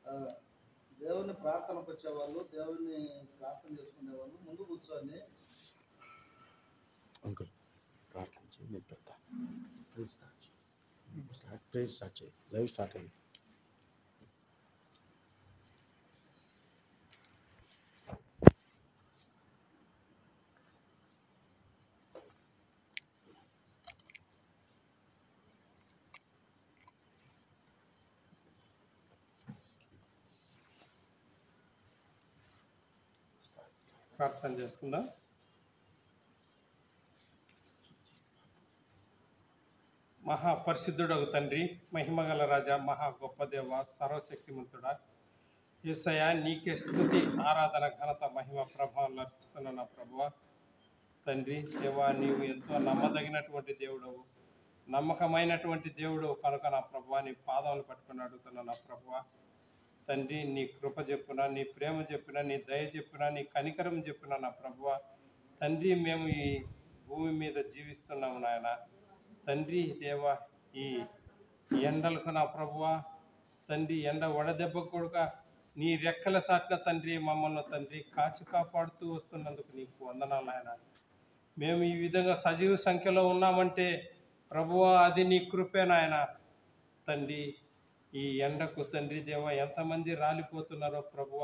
ఆ, దేవుని ప్రార్థనకు వచ్చేవాళ్ళు దేవుని ప్రార్థన చేసుకునే వాళ్ళు ముందు కూర్చొని అంకుల్ ప్రార్థన చేయి నేను పెడతా ప్రేజ్ స్టార్ట్ చేయి స్టార్ట్ ప్రేజ్ స్టార్ట్ చేయి లైవ్ స్టార్ట్ అయింది ప్రార్థన చేసుకుందాం మహా పరిశుద్ధుడగు తండ్రి మహిమగల రాజా మహా గొప్ప దేవ సర్వశక్తిమంతుడా యేసయ్య నీకే స్థుతి ఆరాధన ఘనత మహిమ ప్రభావం అర్పిస్తున్న నా ప్రభువ తండ్రి దేవా నీవు ఎంతో నమ్మదగినటువంటి దేవుడవు నమ్మకమైనటువంటి దేవుడు కనుక నా ప్రభువ నీ పాదములు పట్టుకుని అడుగుతున్నా నా ప్రభువ తండ్రి నీ కృప చెప్పున నీ ప్రేమ చెప్పిన నీ దయ చెప్పిన నీ కనికరం చెప్పిన నా ప్రభువ తండ్రి మేము ఈ భూమి మీద జీవిస్తున్నాము నాయన తండ్రి దేవ ఈ ఎండలకు నా ప్రభువ తండ్రి ఎండ వడదెబ్బ కొడుక నీ రెక్కల చాటున తండ్రి మమ్మల్ని తండ్రి కాచి కాపాడుతూ వస్తున్నందుకు నీకు వందనాలు ఆయన మేము ఈ విధంగా సజీవ సంఖ్యలో ఉన్నామంటే ప్రభువ అది నీ కృపే నాయన తండ్రి ఈ ఎండకు తండ్రి దేవ ఎంతమంది రాలిపోతున్నారో ప్రభువ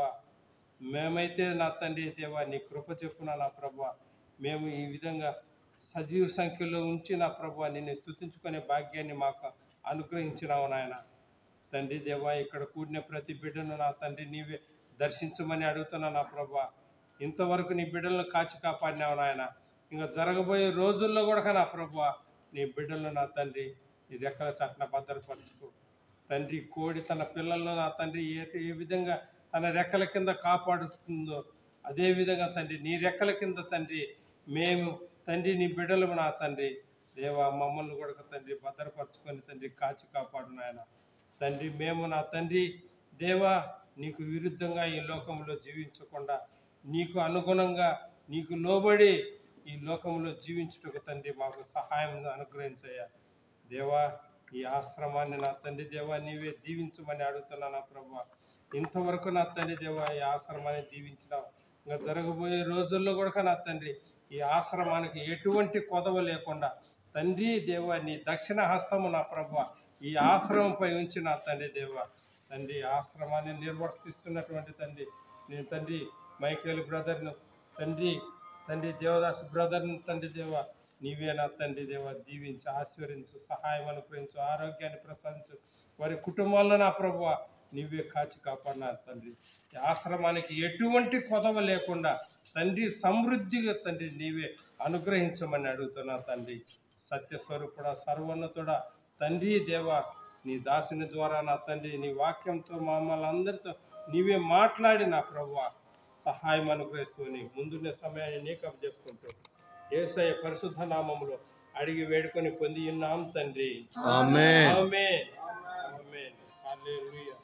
మేమైతే నా తండ్రి దేవ నీ కృప చెప్పున నా ప్రభువ మేము ఈ విధంగా సజీవ సంఖ్యలో ఉంచి నా ప్రభువ నిన్ను స్తుతించుకునే భాగ్యాన్ని మాకు అనుగ్రహించినావు నాయన తండ్రి దేవ ఇక్కడ కూడిన ప్రతి బిడ్డను నా తండ్రి నీవే దర్శించమని అడుగుతున్నా నా ప్రభు ఇంతవరకు నీ బిడ్డలను కాచి కాపాడినావు నాయన ఇంకా జరగబోయే రోజుల్లో కూడా నా ప్రభు నీ బిడ్డలను నా తండ్రి నీ రెక్కల చాటున భద్రపరచుకో తండ్రి కోడి తన పిల్లలను నా తండ్రి ఏ ఏ విధంగా తన రెక్కల కింద కాపాడుతుందో అదే విధంగా తండ్రి నీ రెక్కల కింద తండ్రి మేము తండ్రి నీ బిడ్డలు నా తండ్రి దేవా మమ్మల్ని కూడా తండ్రి భద్రపరచుకొని తండ్రి కాచి కాపాడు నాయన తండ్రి మేము నా తండ్రి దేవా నీకు విరుద్ధంగా ఈ లోకంలో జీవించకుండా నీకు అనుగుణంగా నీకు లోబడి ఈ లోకంలో జీవించుటకు తండ్రి మాకు సహాయం అనుగ్రహించయ్యా దేవా ఈ ఆశ్రమాన్ని నా తండ్రి దేవా నీవే దీవించమని అడుగుతున్నా నా ప్రభు ఇంతవరకు నా తండ్రి దేవా ఈ ఆశ్రమాన్ని దీవించినావు ఇంకా జరగబోయే రోజుల్లో కూడా నా తండ్రి ఈ ఆశ్రమానికి ఎటువంటి కొదవ లేకుండా తండ్రి దేవా నీ దక్షిణ హస్తము నా ప్రభు ఈ ఆశ్రమంపై ఉంచి నా తండ్రి దేవా తండ్రి ఈ ఆశ్రమాన్ని నిర్వర్తిస్తున్నటువంటి తండ్రి నేను తండ్రి మైకేల్ బ్రదర్ను తండ్రి తండ్రి దేవదాస్ బ్రదర్ను తండ్రి దేవ నీవే నా తండ్రి దేవ దీవించి ఆశీర్వదించు సహాయం అనుగ్రహించు ఆరోగ్యాన్ని ప్రసాదించు వారి కుటుంబాల్లో నా ప్రభువ నీవే కాచి కాపాడినా తండ్రి ఈ ఆశ్రమానికి ఎటువంటి కొదవ లేకుండా తండ్రి సమృద్ధిగా తండ్రి నీవే అనుగ్రహించమని అడుగుతున్నా తండ్రి సత్యస్వరూపుడా సర్వోన్నతుడా తండ్రి దేవ నీ దాసుని ద్వారా నా తండ్రి నీ వాక్యంతో మమ్మల్ని అందరితో నీవే మాట్లాడి నా ప్రభువ సహాయం అనుగ్రహిస్తూని ముందున్న సమయాన్ని నీకు చెప్పుకుంటూ ఏసయ్య పరిశుద్ధ నామములో అడిగి వేడుకొని పొంది ఉన్నాం తండ్రి ఆమేన్ ఆమేన్. ఆమేన్. హల్లెలూయా.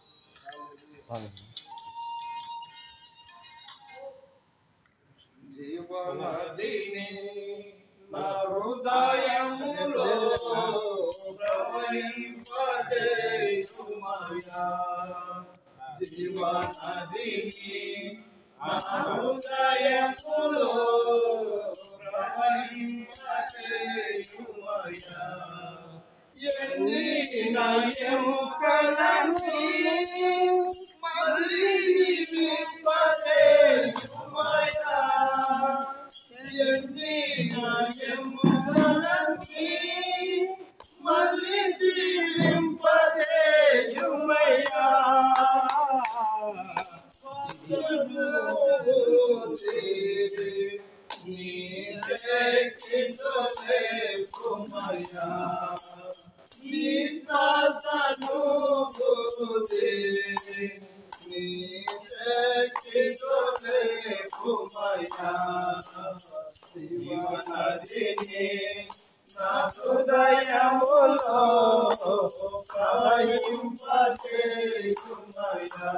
జీవనదిని నా హృదయములో ప్రవహింపజేయుమయా జీవనదిని నా హృదయములో ప్రవహింపజేయుమయా ఎండిన ఎముకలను మళ్ళీ జీవింపజేయుమయా ఎండిన ఎముకలని మళ్ళీ జీవింపజేయుమయా నీ శక్తితో లేకుమయా నీ శ్వాసను గురుదే నీ శక్తితో లేకుమయా శివనదిని నా హృదయములో ప్రవహింపజేయుమయా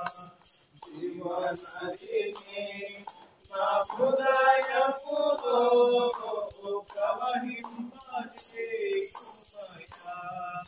జీవనదిని నా హృదయములో ప్రవహింపజేయుమయా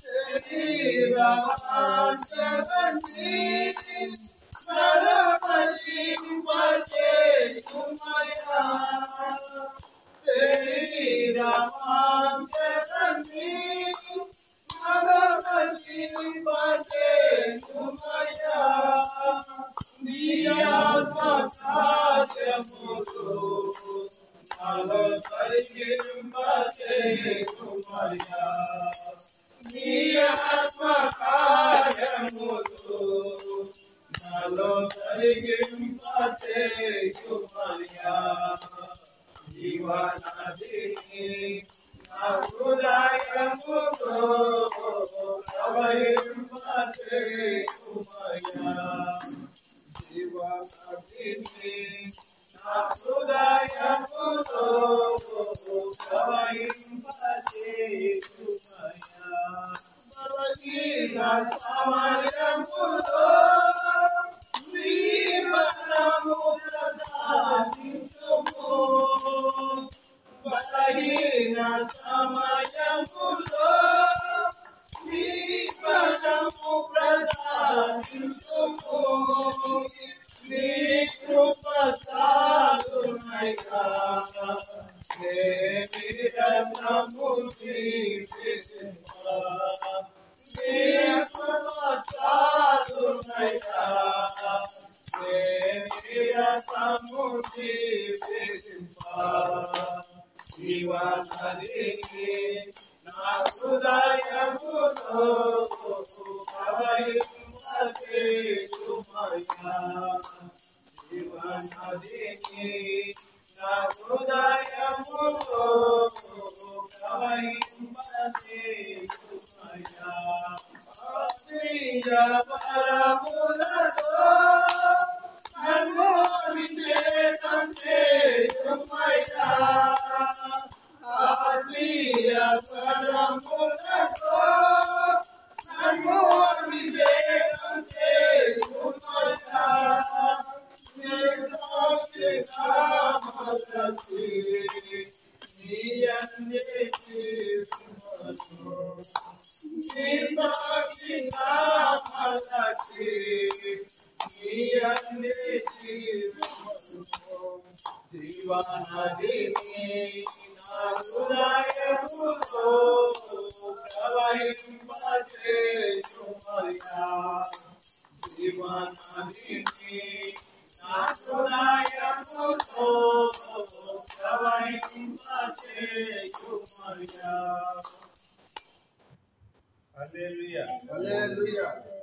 హల్లెలూయా.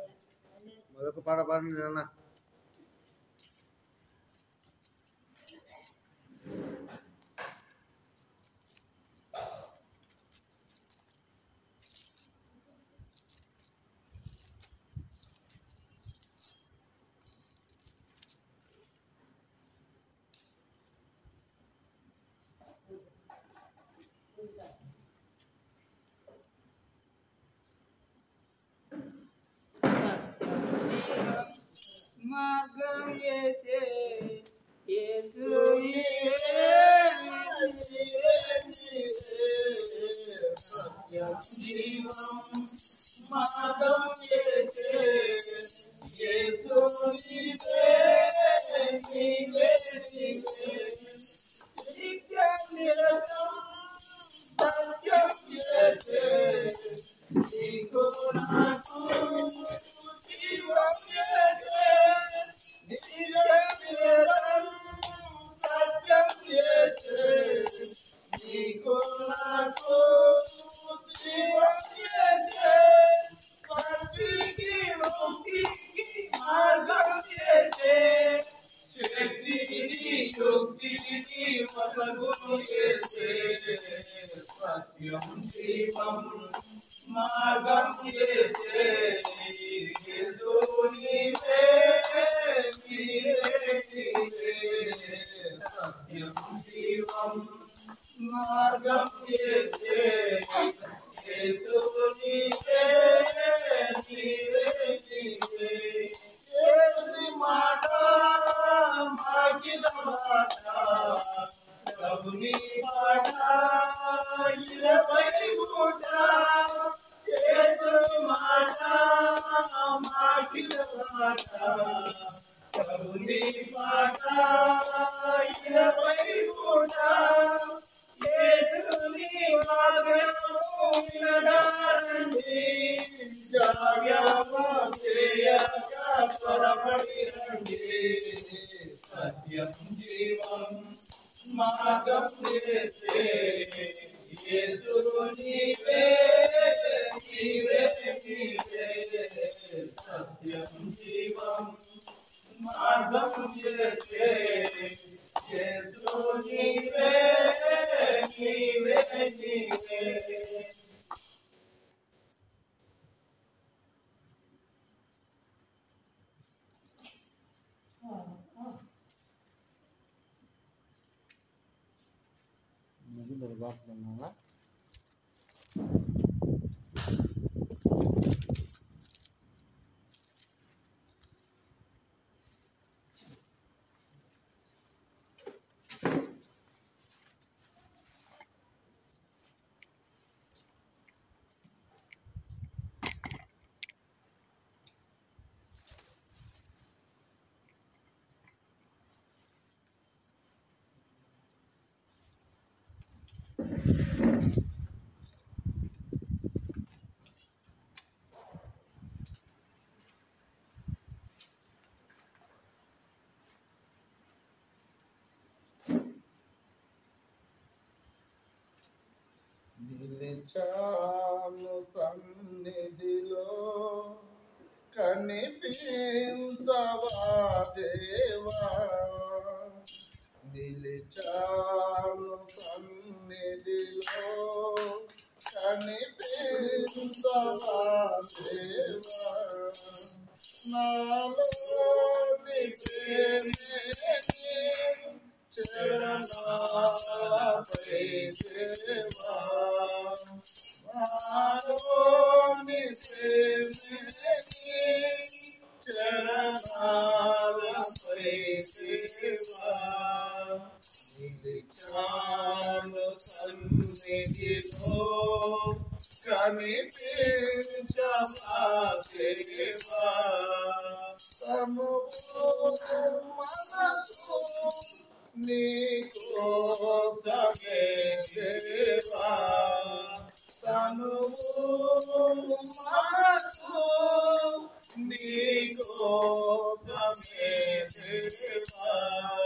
మరొక పాట పాడండి నాన్న మార్గం యేసే యేసు నీవే సత్య మాటిన మాట కరుణి పాట ఇరవై పూట యేసుని వాగ్దానము వినడారండి జాగ్రత్త చేయక త్వరపడి రండి సత్యం జీవం మార్గం చేసే యేసు నీవే నీవే నీవే సత్యం జీవం మార్గం చేసే యేసు నీవే నీవే నీవే మిగిలిన బాట్లు ఉన్నావా నిలిచాను సన్నిధిలో కనిపించవా దేవా నిలిచాను సన్నిధిలో కనిపించవా దేవా నాలోని ప్రేమే చరణాలపై దేవా నాలోని ప్రేమే చరణాలపై దేవా నిలిచాను సన్నిధిలో కనిపించవా దేవా తనువు మనసు నీకోసమే దేవా తనువు మనసు నీకోసమే దేవా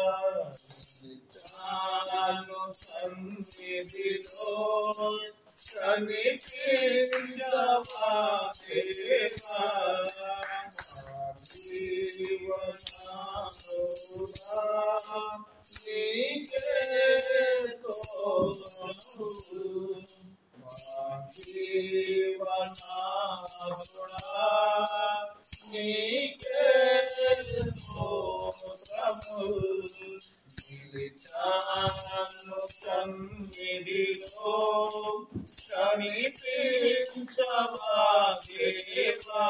నిత్యాను సన్నిధిలో కనిపించవా దేవా కనిపించవా దేవా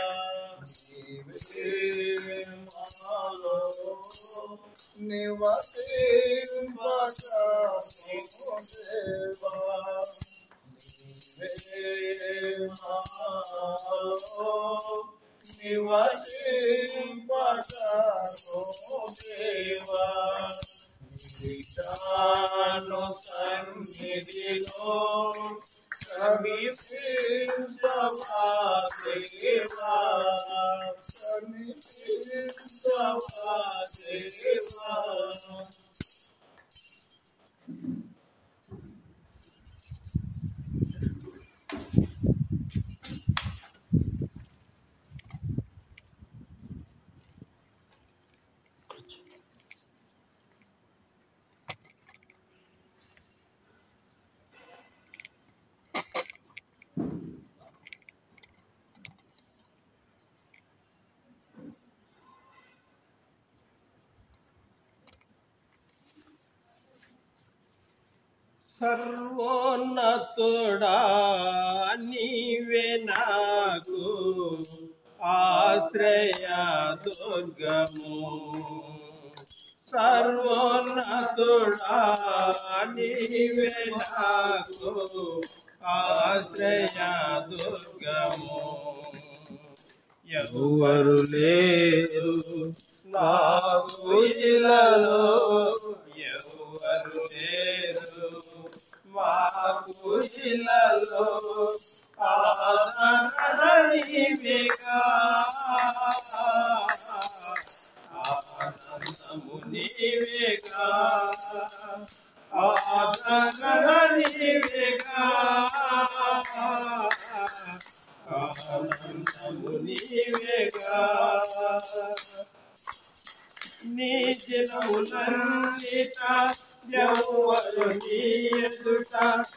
సన్నిధిలో కనిపించవా దేవా కనిపించవా దేవా సర్వోన్నతుడా నీవే నాకు ఆశ్రయ దుర్గము సర్వోన్నతుడా నీవే నాకు ఆశ్రయ దుర్గము ఎవరు లేరు నాకు ఇలలో ఎవరు లేరు మాకు ఇలలో ఆదరణ నీవేగా ఆనందము నీవేగా ఆదరణ నీవేగా ఆనందము నీవేగా నీ జనములన్నిట ఎవరు నీ ఎదుట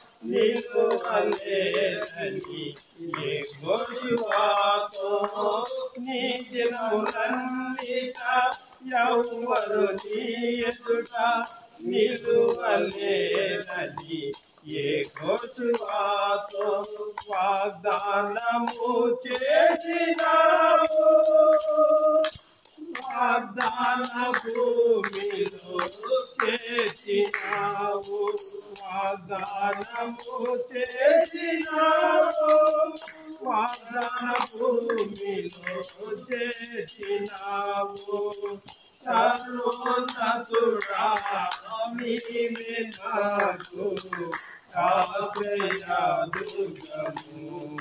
నిలువలేదని ఏ గొడివాతో నీ జనములన్నిట ఎవరు నీ ఎదుట నిలువలేదని ఏ గొడివాతో వాగ్దానము చేసినావు వాగ్దాన భూమిలో చేసినావు వాగ్దానము చేసినావు వాగ్దాన భూమిలో చేసినావు సర్వోన్నతుడా నీవే నాకు ఆశ్రయాదుర్గము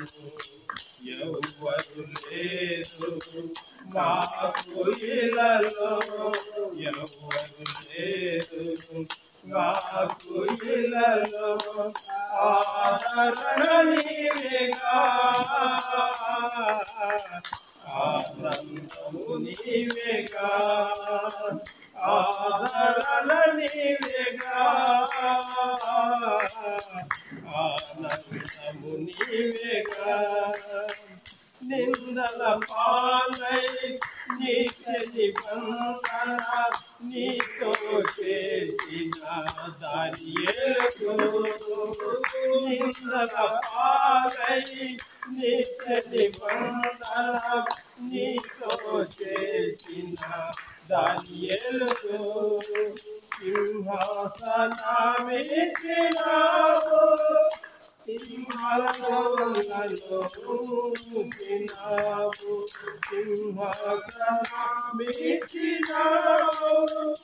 ఎవరు లేరు మాకు ఇలలో ఎవరు లేరు మాకు ఇలలో ఆదరణ నీవేగా ఆనందము నీవేగా ఆదరణ నీవేగా ఆనందము నీవేగా నిందల పాలై నీకే నిబంధన నీతో చేసిన దానియేలకు నిందల పాలై నీకే నిబంధన నీతో చేసిన దానియేలకు సింహాసనమిచ్చినావు సింహాలలో ఉంచినావు సింహాసనమిచ్చినావు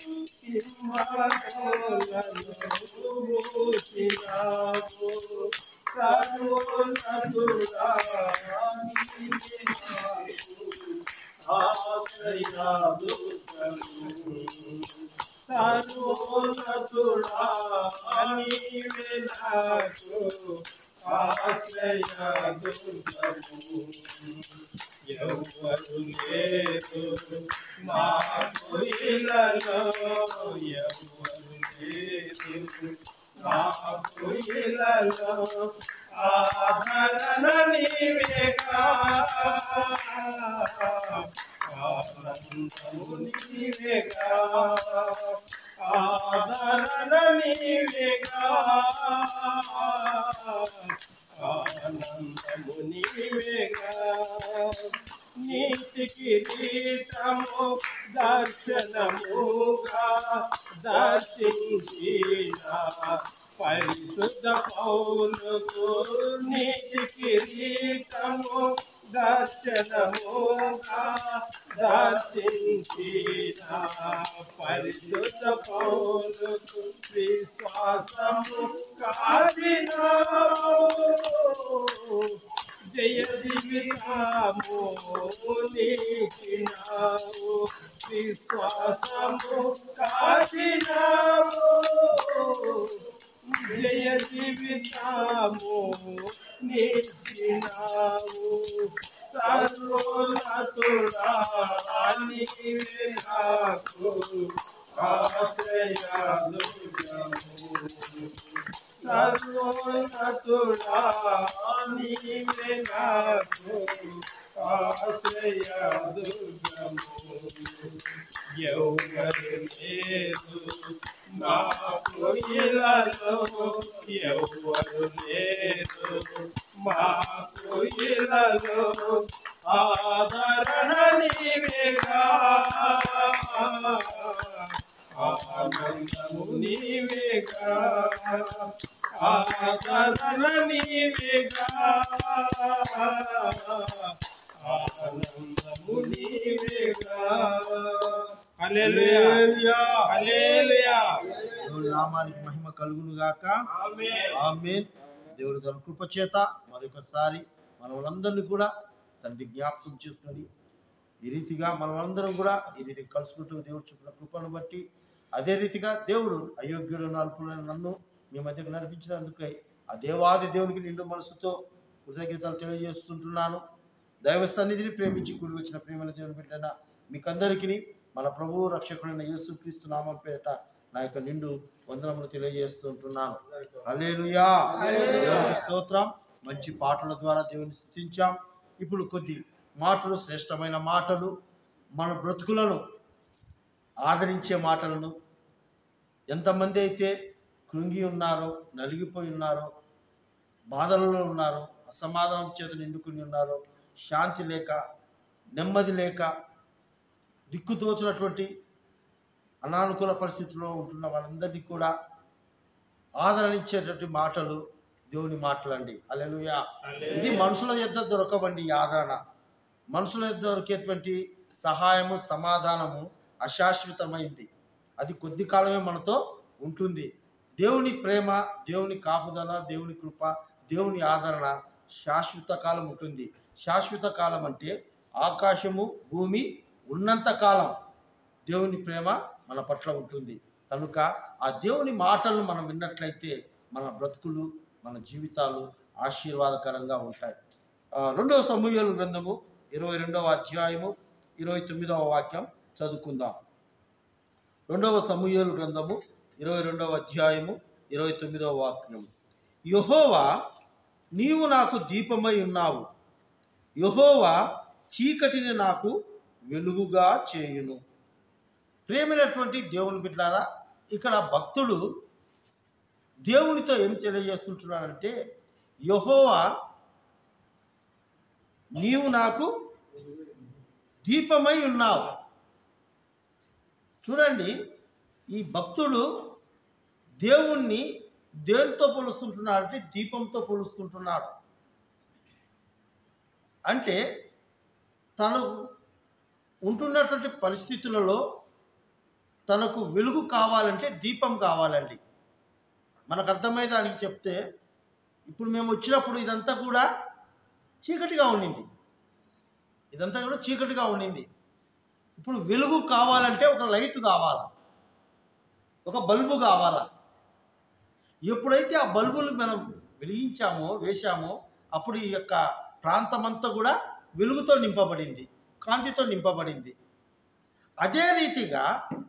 సింహాలలో ఉంచినావు సర్వోన్నతుడా ఆశ్రయాదుర్గము సర్వోన్నతుడా నీవే నాకు ఆశ్రయదుర్గము ఎవరు లేరు మాకు ఇలలో ఎవరు లేరు మాకు ఇలలో ఆదరణ నీవేగా ఆనందము నీవేగా ఆదరణ నీవేగా ఆనందము నీవేగా నీతి కిరీటము దర్శనముగా దర్శించిన పరిశుద్ధ పౌలకు నీతి కిరీటము దర్శనముగా దర్శించిన పరిశుద్ధ పౌలకు విశ్వాసము కాదినావు జయ జీవితాము నీకినావు విశ్వాసము కాదినావు జయ జీవితాము నీకినావు సర్వోన్నతుడా నీవే నాకు ఆశ్రయాదుర్గము సర్వోన్నతుడా నీవే నాకు ఆశ్రయాదుర్గము ఎవరు లేదు మాకు ఇలలో ఎవరు లేదు మాకు ఇలలో ఆదరణ నీవేగా ఆనందము నీవేగా ఆదరణ నీవేగా ఆనందము నీవేగా హల్లెలూయా హల్లెలూయా. హల్లెలూయా దేవుడి నామానికి మహిమ కలుగును గాక ఆమేన్ ఆమేన్ దేవుడు తన కృప చేత మరొకసారి మనలందరినీ కూడా తండ్రి జ్ఞాపకం చేసుకొని ఈ రీతిగా మనమందరం కూడా ఈ రీతిగా కలుసుకుంటూ దేవుడు చూపిన కృపను బట్టి అదే రీతిగా దేవుడు అయోగ్యుడు అల్పులైన నన్ను మీ మధ్యకు నడిపించినందుకై ఆ దేవాది దేవునికి నిండు మనసుతో కృతజ్ఞతలు తెలియజేస్తుంటున్నాను దైవ సన్నిధిని ప్రేమించి కూడి వచ్చిన ప్రేమల దేవుని బిడ్డన మీకందరికీ మన ప్రభువు రక్షకుడైన యేసుక్రీస్తు నామం పేరిట నా యొక్క నిండు వందనములు తెలియజేస్తుంటున్నాను హల్లెలూయా దేవునికి స్తోత్రం మంచి పాటల ద్వారా దేవుని స్తుతించాం ఇప్పుడు కొద్ది మాటలు శ్రేష్టమైన మాటలు మన బ్రతుకులను ఆదరించే మాటలను ఎంతమంది అయితే కృంగి ఉన్నారో నలిగిపోయి ఉన్నారో బాధలలో ఉన్నారో అసమాధానం చేత నిండుకుని ఉన్నారో శాంతి లేక నెమ్మది లేక దిక్కుతోచినటువంటి అనానుకూల పరిస్థితుల్లో ఉంటున్న వాళ్ళందరినీ కూడా ఆదరణించేటటువంటి మాటలు దేవుని మాటలండి అలెలుయా ఇది మనుషుల యొద్ద దొరకవండి ఈ ఆదరణ మనుషుల యొద్ద దొరికేటువంటి సహాయము సమాధానము అశాశ్వతమైంది అది కొద్ది కాలమే మనతో ఉంటుంది దేవుని ప్రేమ దేవుని కాపుదల దేవుని కృప దేవుని ఆదరణ శాశ్వత కాలం ఉంటుంది శాశ్వత కాలం అంటే ఆకాశము భూమి ఉన్నంత కాలం దేవుని ప్రేమ మన పట్ల ఉంటుంది కనుక ఆ దేవుని మాటలను మనం విన్నట్లయితే మన బ్రతుకులు మన జీవితాలు ఆశీర్వాదకరంగా ఉంటాయి ఆ, రెండవ సమూహాలు గ్రంథము ఇరవై రెండవ అధ్యాయము ఇరవై తొమ్మిదవ వాక్యం చదువుకుందాం రెండవ సమూహాలు గ్రంథము ఇరవై రెండవ అధ్యాయము ఇరవై తొమ్మిదవ వాక్యం యహోవా నీవు నాకు దీపమై ఉన్నావు యహోవా చీకటిని నాకు వెలుగుగా చేయును ప్రేమైనటువంటి దేవుని బిడ్డారా ఇక్కడ భక్తుడు దేవునితో ఏం తెలియజేస్తుంటున్నాడంటే యహోవా నీవు నాకు దీపమై ఉన్నావు చూడండి ఈ భక్తుడు దేవుణ్ణి దేనితో పోలుస్తుంటున్నాడు అంటే దీపంతో పోలుస్తుంటున్నాడు అంటే తను ఉంటున్నటువంటి పరిస్థితులలో తనకు వెలుగు కావాలంటే దీపం కావాలండి మనకు అర్థమయ్యే దానికి చెప్తే ఇప్పుడు మేము వచ్చినప్పుడు ఇదంతా కూడా చీకటిగా ఉండింది ఇదంతా కూడా చీకటిగా ఉండింది ఇప్పుడు వెలుగు కావాలంటే ఒక లైట్ కావాలా ఒక బల్బు కావాలా ఎప్పుడైతే ఆ బల్బులు మనం వెలిగించామో వేశామో అప్పుడు ఈ యొక్క ప్రాంతమంతా కూడా వెలుగుతో నింపబడింది కాంతితో నింపబడింది అదే రీతిగా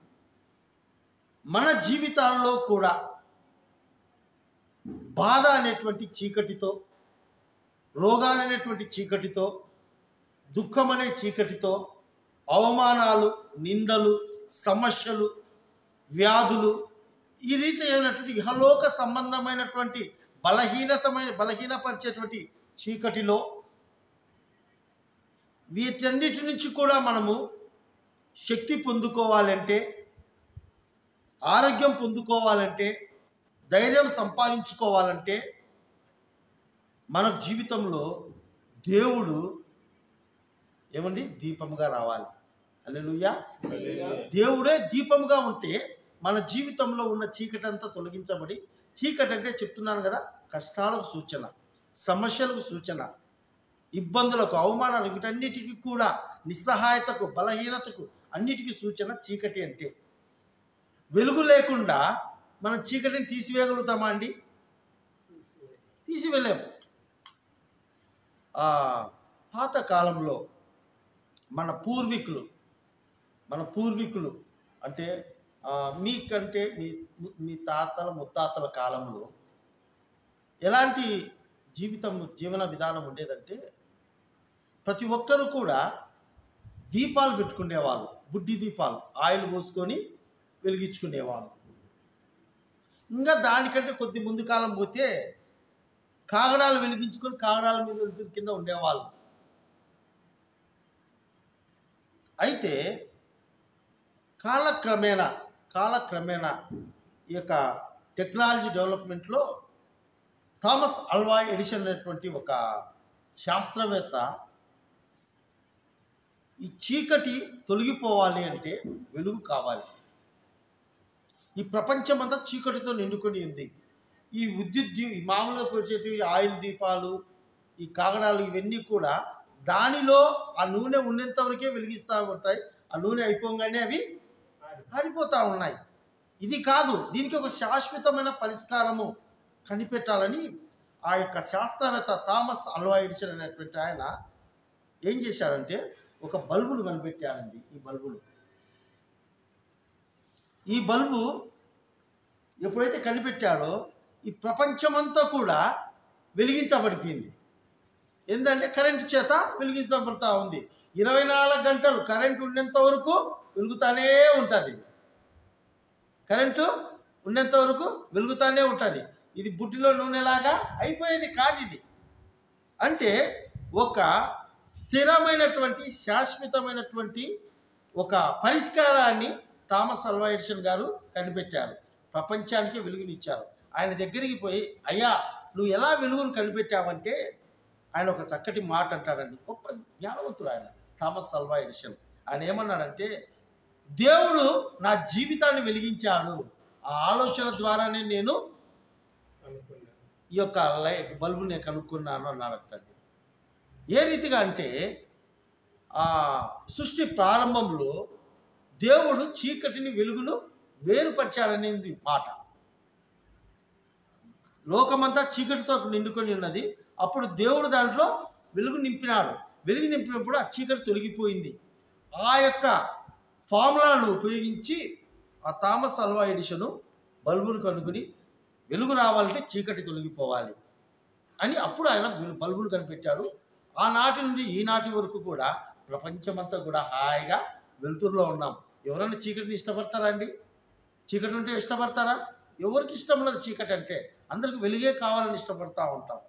మన జీవితాల్లో కూడా బాధ అనేటువంటి చీకటితో రోగాలు అనేటువంటి చీకటితో దుఃఖం అనే చీకటితో అవమానాలు నిందలు సమస్యలు వ్యాధులు ఈ రీతి అయినటువంటి ఇహలోక సంబంధమైనటువంటి బలహీనతమైన బలహీనపరిచేటువంటి చీకటిలో వీటన్నిటి నుంచి కూడా మనము శక్తి పొందుకోవాలంటే ఆరోగ్యం పొందుకోవాలంటే ధైర్యం సంపాదించుకోవాలంటే మన జీవితంలో దేవుడు ఏమండి దీపంగా రావాలి అల్లెలుయ్యా దేవుడే దీపంగా ఉంటే మన జీవితంలో ఉన్న చీకటి అంతా తొలగించబడి చీకటి అంటే చెప్తున్నాను కదా కష్టాలకు సూచన సమస్యలకు సూచన ఇబ్బందులకు అవమానాలు వీటన్నిటికీ కూడా నిస్సహాయతకు బలహీనతకు అన్నిటికీ సూచన చీకటి అంటే వెలుగు లేకుండా మనం చీకటిని తీసివేయగలుగుతామా అండి తీసివేయలేము ఆ, పాత కాలంలో మన పూర్వీకులు మన పూర్వీకులు అంటే ఆ, మీకంటే మీ మీ తాతల ముత్తాతల కాలంలో ఎలాంటి జీవితం జీవన విధానం ఉండేదంటే ప్రతి ఒక్కరూ కూడా దీపాలు పెట్టుకునేవాళ్ళు బుడ్డి దీపాలు ఆయిల్ పోసుకొని వెలిగించుకునేవాళ్ళు ఇంకా దానికంటే కొద్ది ముందు కాలం పోతే కాగడాలు వెలిగించుకొని కాగడాల మీద వెలుతురు కింద ఉండేవాళ్ళు అయితే కాలక్రమేణా కాలక్రమేణా ఈ యొక్క టెక్నాలజీ డెవలప్మెంట్లో థామస్ అల్వా ఎడిషన్ అనేటువంటి ఒక శాస్త్రవేత్త ఈ చీకటి తొలగిపోవాలి అంటే వెలుగు కావాలి ఈ ప్రపంచమంతా చీకటితో నిండుకొని ఉంది ఈ విద్యుత్ దీ ఈ మామూలుగా పెట్టేటి ఆయిల్ దీపాలు ఈ కాగడాలు ఇవన్నీ కూడా దానిలో ఆ నూనె ఉన్నంత వరకే వెలిగిస్తూ ఉంటాయి ఆ నూనె అయిపోగానే అవి ఆరిపోతూ ఉన్నాయి ఇది కాదు దీనికి ఒక శాశ్వతమైన పరిష్కారము కనిపెట్టాలని ఆ యొక్క శాస్త్రవేత్త థామస్ అల్వా ఎడిషన్ అనేటువంటి ఆయన ఏం చేశాడంటే ఒక బల్బును కనిపెట్టాడండి ఈ బల్బును ఈ బల్బు ఎప్పుడైతే కనిపెట్టాడో ఈ ప్రపంచమంతా కూడా వెలిగించబడిపోయింది ఏంటంటే కరెంటు చేత వెలిగించబడతా ఉంది ఇరవై నాలుగు గంటలు కరెంటు ఉన్నంత వరకు వెలుగుతానే ఉంటుంది కరెంటు ఉన్నంత వరకు వెలుగుతానే ఉంటుంది ఇది బుడ్డిలో నూనెలాగా అయిపోయేది కాదు ఇది అంటే ఒక స్థిరమైనటువంటి శాశ్వతమైనటువంటి ఒక పరిష్కారాన్ని థామస్ అల్వా ఎడిషన్ గారు కనిపెట్టారు ప్రపంచానికి వెలుగునిచ్చారు ఆయన దగ్గరికి పోయి అయ్యా నువ్వు ఎలా వెలుగును కనిపెట్టావంటే ఆయన ఒక చక్కటి మాట అంటాడండి గొప్ప జ్ఞానవంతుడు ఆయన థామస్ అల్వా ఎడిషన్ ఆయన ఏమన్నాడంటే దేవుడు నా జీవితాన్ని వెలిగించాడు ఆ ఆలోచన ద్వారానే నేను అనుకున్నాను ఈ యొక్క లైట్ బల్బు నేను కనుక్కున్నాను అన్నాడటండి ఏ రీతిగా అంటే ఆ సృష్టి ప్రారంభంలో దేవుడు చీకటిని వెలుగును వేరుపరిచాడనేది మాట లోకమంతా చీకటితో నిండుకొని ఉన్నది అప్పుడు దేవుడు దాంట్లో వెలుగు నింపినాడు వెలుగు నింపినప్పుడు ఆ చీకటి తొలగిపోయింది ఆ యొక్క ఫార్ములాను ఉపయోగించి ఆ థామస్ అల్వా ఎడిషను బల్బును కనుగొని వెలుగు రావాలంటే చీకటి తొలగిపోవాలి అని అప్పుడు ఆయన వెలు- బల్బును కనిపెట్టాడు ఆనాటి నుండి ఈనాటి వరకు కూడా ప్రపంచమంతా కూడా హాయిగా వెలుతురులో ఉన్నాం ఎవరైనా చీకటిని ఇష్టపడతారా అండి చీకటి ఉంటే ఇష్టపడతారా ఎవరికి ఇష్టం ఉండదు చీకటి అంటే అందరికి వెలుగే కావాలని ఇష్టపడతా ఉంటాం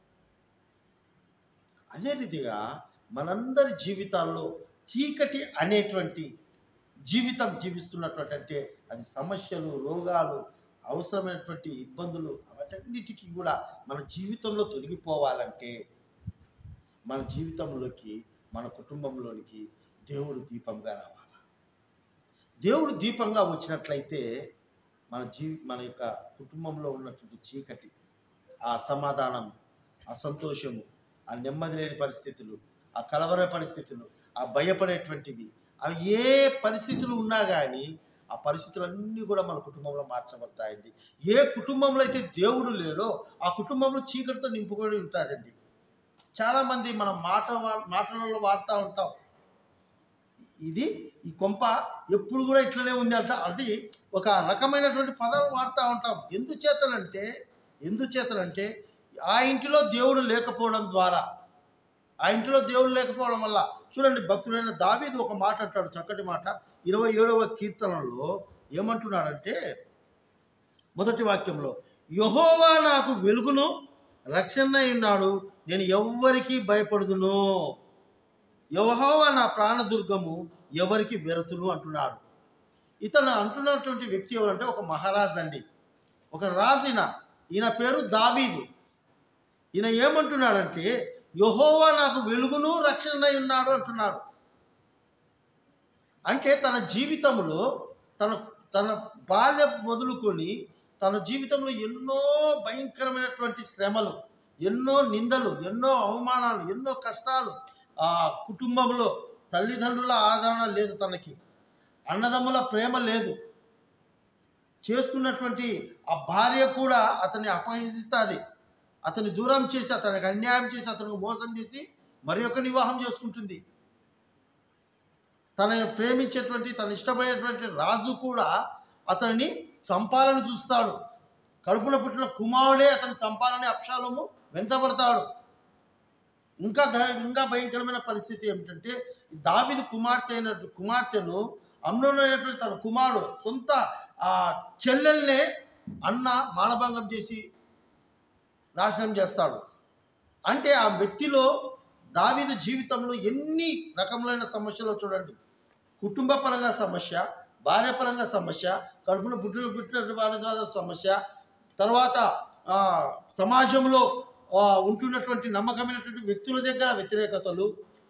అదే రీతిగా మనందరి జీవితాల్లో చీకటి అనేటువంటి జీవితం జీవిస్తున్నటువంటి అంటే అది సమస్యలు రోగాలు అవసరమైనటువంటి ఇబ్బందులు వాటన్నిటికీ కూడా మన జీవితంలో తొలగిపోవాలంటే మన జీవితంలోకి మన కుటుంబంలోనికి దేవుడు దీపంగా రావాలి దేవుడు దీపంగా వచ్చినట్లయితే మన జీవి మన యొక్క కుటుంబంలో ఉన్నటువంటి చీకటి ఆ సమాధానం ఆ సంతోషము ఆ నెమ్మది లేని పరిస్థితులు ఆ కలవర పరిస్థితులు ఆ భయపడేటువంటివి అవి ఏ పరిస్థితులు ఉన్నా కానీ ఆ పరిస్థితులన్నీ కూడా మన కుటుంబంలో మార్చబడతాయండి ఏ కుటుంబంలో అయితే దేవుడు లేడో ఆ కుటుంబంలో చీకటితో నింపుకొని ఉంటుందండి చాలామంది మనం మాట వా- మాటలలో వాడుతూ ఉంటాం ఇది ఈ కొంప ఎప్పుడు కూడా ఇట్లనే ఉంది అంట అంటే ఒక రకమైనటువంటి పదాలు వాడుతూ ఉంటాం ఎందుచేతనంటే ఎందుచేతనంటే ఆ ఇంటిలో దేవుడు లేకపోవడం ద్వారా ఆ ఇంటిలో దేవుడు లేకపోవడం వల్ల చూడండి భక్తుడైన దావీదు ఒక మాట అంటాడు చక్కటి మాట ఇరవై ఏడవ కీర్తనలో ఏమంటున్నాడంటే మొదటి వాక్యంలో యహోవా నాకు వెలుగును రక్షణ ఉన్నాడు నేను ఎవ్వరికి భయపడుదును యహోవా నా ప్రాణదుర్గము ఎవరికి వెరతును అంటున్నాడు ఇతను అంటున్నటువంటి వ్యక్తి ఎవరంటే ఒక మహారాజు అండి ఒక రాజు ఈయన ఈయన పేరు దావీదు ఈయన ఏమంటున్నాడంటే యహోవా నాకు వెలుగును రక్షణ ఉన్నాడు అంటున్నాడు అంటే తన జీవితంలో తన తన బాల్య మొదలుకొని తన జీవితంలో ఎన్నో భయంకరమైనటువంటి శ్రమలు ఎన్నో నిందలు ఎన్నో అవమానాలు ఎన్నో కష్టాలు ఆ కుటుంబంలో తల్లిదండ్రుల ఆదరణ లేదు తనకి అన్నదమ్ముల ప్రేమ లేదు చేసుకున్నటువంటి ఆ భార్య కూడా అతన్ని అపహసిస్తుంది అతన్ని దూరం చేసి అతనికి అన్యాయం చేసి అతనికి మోసం చేసి మరి ఒక వివాహం చేసుకుంటుంది తన ప్రేమించేటువంటి తను ఇష్టపడేటువంటి రాజు కూడా అతనిని చంపాలని చూస్తాడు కడుపున పుట్టిన కుమారుడే అతను చంపాలని అప్షాలోము వెంటబడతాడు ఇంకా దా- ఇంకా భయంకరమైన పరిస్థితి ఏమిటంటే దావిది కుమార్తె అయినట్టు కుమార్తెను అమ్నోను అయినటువంటి తన కుమారుడు సొంత ఆ చెల్లెల్నే అన్న మానభంగం చేసి నాశనం చేస్తాడు అంటే ఆ వ్యక్తిలో దావీదు జీవితంలో ఎన్ని రకములైన సమస్యలు చూడండి కుటుంబ పరంగా సమస్య భార్య పరంగా సమస్య కడుపున పుట్టిన పుట్టిన వాళ్ళ సమస్య తర్వాత ఆ, సమాజంలో ఆ, ఉంటున్నటువంటి నమ్మకమైనటువంటి వ్యక్తుల దగ్గర వ్యతిరేకతలు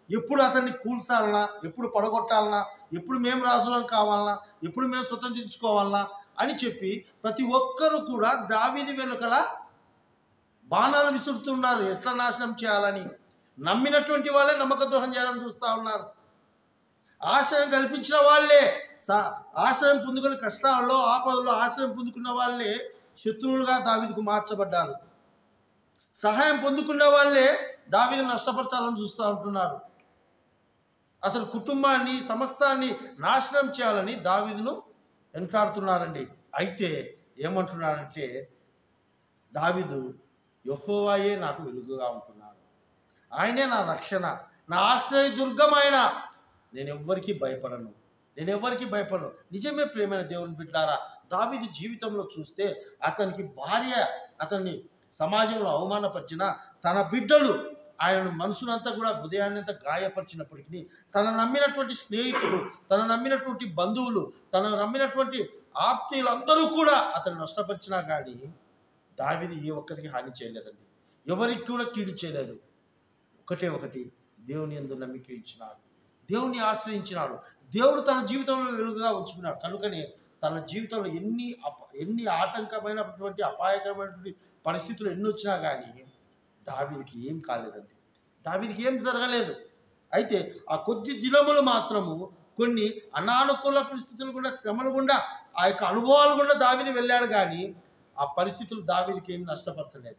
ఎప్పుడు అతన్ని కూల్చాలనా ఎప్పుడు పడగొట్టాలనా ఎప్పుడు మేము రాజులం కావాలనా ఎప్పుడు మేము స్వతంత్రించుకోవాలనా అని చెప్పి ప్రతి ఒక్కరూ కూడా దావీది వెనుకల బాణాలు విసురుతున్నారు ఎట్లా నాశనం చేయాలని నమ్మినటువంటి వాళ్ళే నమ్మక ద్రోహం చేయాలని చూస్తూ ఉన్నారు ఆశ్రయం కల్పించిన వాళ్ళే సా- ఆశ్రయం పొందుకున్న కష్టాల్లో ఆపదల్లో ఆశ్రయం పొందుకున్న వాళ్ళే శత్రువులుగా దావీదుకు మార్చబడ్డారు సహాయం పొందుకున్న వాళ్ళే దావీదును నష్టపరచాలని చూస్తూ ఉంటున్నారు అతని కుటుంబాన్ని సమస్తాన్ని నాశనం చేయాలని దావీదును వెంటాడుతున్నారండి అయితే ఏమంటున్నాడంటే దావీదు యెహోవాయే నాకు వెలుగుగా ఉంటున్నాడు ఆయనే నా రక్షణ నా ఆశ్రయ దుర్గం ఆయన నేను ఎవ్వరికీ భయపడను నేను ఎవ్వరికీ భయపడను నిజమే ప్రేమైన దేవుని బిడ్డారా దావీదు జీవితంలో చూస్తే అతనికి భార్య అతన్ని సమాజంలో అవమానపరిచిన తన బిడ్డలు ఆయనను మనసునంతా కూడా హృదయాన్నంతా గాయపరిచినప్పటికీ తన నమ్మినటువంటి స్నేహితులు తన నమ్మినటువంటి బంధువులు తన నమ్మినటువంటి ఆప్తులందరూ కూడా అతను నష్టపరిచినా కానీ దావిది ఏ ఒక్కరికి హాని చేయలేదండి ఎవరికి కూడా కీడు చేయలేదు ఒకటే ఒకటి దేవుని ఎందు నమ్మిక ఇచ్చినాడు దేవుని ఆశ్రయించినాడు దేవుడు తన జీవితంలో వెలుగుగా ఉంచుకున్నాడు కనుకనే తన జీవితంలో ఎన్ని అప ఎన్ని ఆటంకమైనటువంటి అపాయకరమైనటువంటి పరిస్థితులు ఎన్ని వచ్చినా కానీ దావీదికి ఏం కాలేదండి దావీదికి ఏం జరగలేదు అయితే ఆ కొద్ది దినములు మాత్రము కొన్ని అనానుకూల పరిస్థితులు గుండా శ్రమలు గుండా ఆ యొక్క అనుభవాలు గుండా దావీది వెళ్ళాడు కానీ ఆ పరిస్థితులు దావీదికి ఏం నష్టపరచలేదు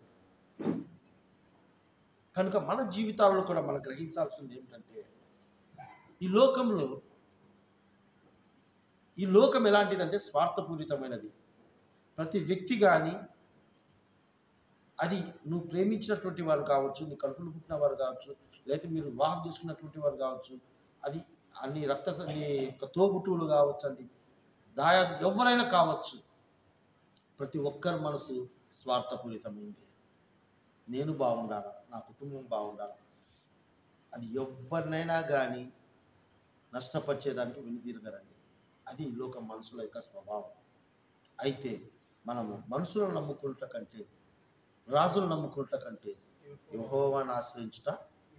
కనుక మన జీవితాల్లో కూడా మనం గ్రహించాల్సింది ఏమిటంటే ఈ లోకంలో ఈ లోకం ఎలాంటిదంటే స్వార్థపూరితమైనది ప్రతి వ్యక్తి కానీ అది నువ్వు ప్రేమించినటువంటి వారు కావచ్చు నీ కడుపును పుట్టిన వారు కావచ్చు లేకపోతే మీరు వివాహం చేసుకున్నటువంటి వారు కావచ్చు అది అన్ని రక్త స- నీ యొక్క తోబుట్టువులు కావచ్చు అండి దాయా ఎవరైనా కావచ్చు ప్రతి ఒక్కరి మనసు స్వార్థపూరితమైంది నేను బాగుండాలా నా కుటుంబం బాగుండాలా అది ఎవరినైనా కానీ నష్టపరిచేదానికి వెనుతీరగరండి అది ఈ లోక మనుషుల యొక్క స్వభావం అయితే మనము మనుషులను నమ్ముకుంట కంటే రాజులు నమ్ముకుంట కంటే యహోవాను ఆశ్రయించుట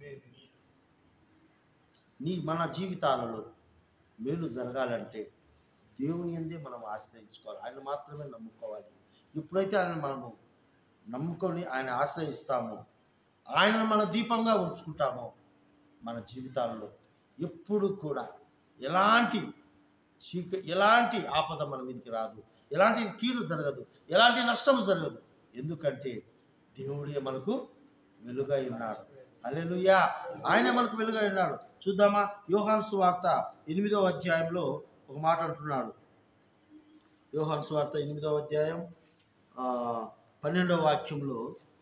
నీ మన జీవితాలలో మేలు జరగాలంటే దేవుని అందే మనం ఆశ్రయించుకోవాలి ఆయన మాత్రమే నమ్ముకోవాలి ఎప్పుడైతే ఆయన మనము నమ్ముకొని ఆయన ఆశ్రయిస్తామో ఆయనను మన దీపంగా ఉంచుకుంటామో మన జీవితాలలో ఎప్పుడు కూడా ఎలాంటి చీక ఎలాంటి ఆపద మన మీదకి రాదు ఎలాంటి కీడు జరగదు ఎలాంటి నష్టం జరగదు ఎందుకంటే దేవుడే మనకు వెలుగై ఉన్నాడు అల్లెలుయ్యా ఆయన మనకు వెలుగై ఉన్నాడు చూద్దామా యోహాన్ సువార్త ఎనిమిదవ అధ్యాయంలో ఒక మాట అంటున్నాడు యోహాన్ సువార్త ఎనిమిదవ అధ్యాయం ఆ, పన్నెండవ వాక్యంలో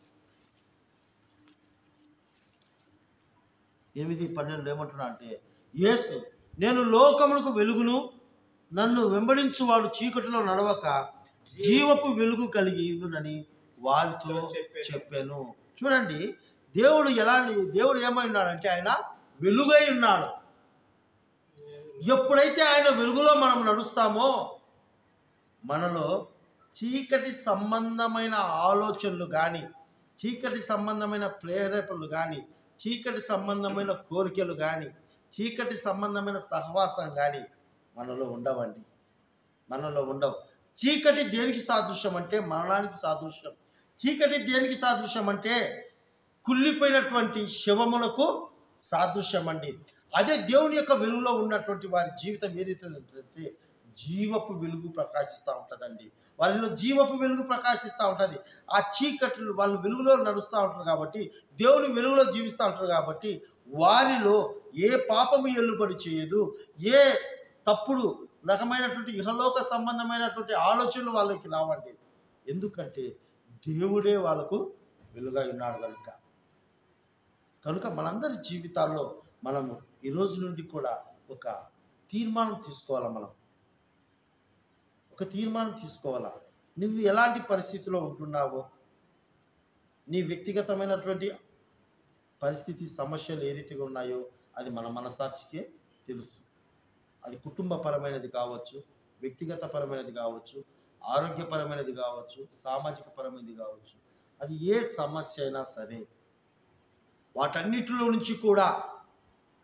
ఎనిమిది పన్నెండు ఏమంటున్నా అంటే యేసు నేను లోకములకు వెలుగును నన్ను వెంబడించువాడు చీకటిలో నడవక జీవపు వెలుగు కలిగి ఉండునని వారితో చెప్పాను చూడండి దేవుడు ఎలాంటి దేవుడు ఏమై ఉన్నాడంటే ఆయన వెలుగై ఉన్నాడు ఎప్పుడైతే ఆయన వెలుగులో మనం నడుస్తామో మనలో చీకటి సంబంధమైన ఆలోచనలు కానీ చీకటి సంబంధమైన ప్రేరేపణలు కానీ చీకటి సంబంధమైన కోరికలు కానీ చీకటి సంబంధమైన సహవాసం కానీ మనలో ఉండవండి మనలో ఉండవు చీకటి దేనికి సాదృశ్యం అంటే మరణానికి సాదృశ్యం చీకటి దేనికి సాదృశ్యం అంటే కుళ్ళిపోయినటువంటి శవములకు సాదృశ్యం అండి అదే దేవుని యొక్క వెలుగులో ఉన్నటువంటి వారి జీవితం ఏదైతే జీవపు వెలుగు ప్రకాశిస్తూ ఉంటుందండి వారిలో జీవపు వెలుగు ప్రకాశిస్తూ ఉంటుంది ఆ చీకట్లు వాళ్ళు వెలుగులో నడుస్తూ ఉంటారు కాబట్టి దేవుని వెలుగులో జీవిస్తూ ఉంటారు కాబట్టి వారిలో ఏ పాపము ఎల్లుబడి చేయదు ఏ తప్పుడు రకమైనటువంటి ఇహలోక సంబంధమైనటువంటి ఆలోచనలు వాళ్ళకి రావండి ఎందుకంటే దేవుడే వాళ్ళకు వెలుగై ఉన్నాడు కనుక కనుక మనందరి జీవితాల్లో మనము ఈ రోజు నుండి కూడా ఒక తీర్మానం తీసుకోవాలా మనం ఒక తీర్మానం తీసుకోవాలా నువ్వు ఎలాంటి పరిస్థితిలో ఉంటున్నావో నీ వ్యక్తిగతమైనటువంటి పరిస్థితి సమస్యలు ఏదైతే ఉన్నాయో అది మన మనసాక్షికే తెలుసు అది కుటుంబపరమైనది కావచ్చు వ్యక్తిగత పరమైనది కావచ్చు ఆరోగ్యపరమైనది కావచ్చు సామాజిక పరమైనది కావచ్చు అది ఏ సమస్య అయినా సరే వాటన్నిటిలో నుంచి కూడా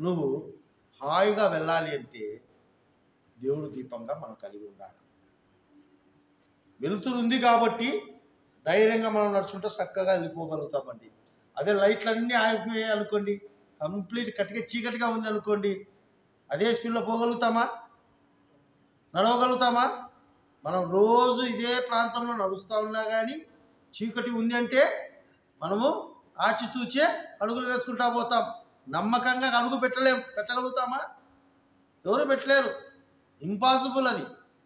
నువ్వు హాయిగా వెళ్ళాలి అంటే దేవుడు దీపంగా మనం కలిగి ఉండాలి వెలుతురు ఉంది కాబట్టి ధైర్యంగా మనం నడుచుకుంటే చక్కగా వెళ్ళిపోగలుగుతామండి అదే లైట్లన్నీ ఆగిపోయాయి అనుకోండి కంప్లీట్ కట్టిగా చీకటిగా ఉంది అనుకోండి అదే స్పీడ్లో పోగలుగుతామా నడవగలుగుతామా మనం రోజు ఇదే ప్రాంతంలో నడుస్తూ ఉన్నా కానీ చీకటి ఉంది అంటే మనము ఆచితూచే అడుగులు వేసుకుంటా పోతాం నమ్మకంగా అడుగు పెట్టలేం పెట్టగలుగుతామా ఎవరు పెట్టలేరు ఇంపాసిబుల్ అది